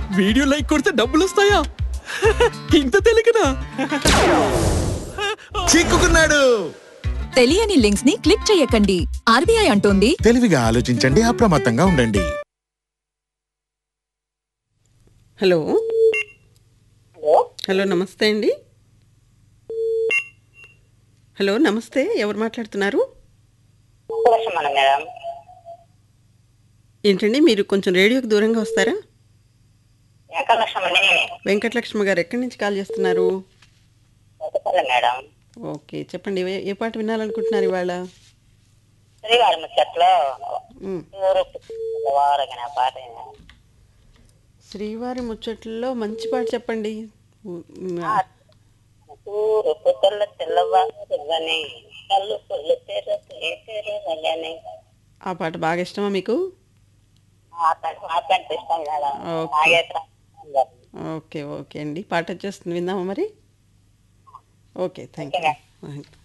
Video like కొడితే డబ్బులు వస్తాయా ఇంత తెలియకనా చిక్కుకున్నాడు తెలియని లింక్స్ ని క్లిక్ చేయకండి ఆర్బీఐ అంటోంది తెలివిగా ఆలోచించండి అప్రమత్తంగా ఉండండి హలో హలో నమస్తే అండి హలో నమస్తే ఎవరు మాట్లాడుతున్నారు కోసమన్న మేడం ఏంటండి మీరు కొంచెం రేడియోకి దూరంగా వస్తారా వెంకటలక్ష్మణి వెంకటలక్ష్మి గారు ఎక్కడి నుంచి కాల్ చేస్తున్నారు కొత్తపల్లి మేడం ఓకే చెప్పండి ఏ- ఏ పాట వినాలనుకుంటున్నారు ఇవాళ శ్రీవారి ముచ్చట్లో మ్, ఊరు వారగిన పాట శ్రీవారి ముచ్చట్లలో మంచి పాట చెప్పండి ఉ- మ్, ఊరు పుట్టల తెల్లవారని కళ్ళు పుల్లు తెర తెరవగని ఆ పాట బాగా ఇష్టమా మీకు మాట్లాడి ఇష్టం madam okay. Nageswara okay okay అండి పాట వచ్చేస్తుంది విందామా మరి ఓకే థ్యాంక్ యూ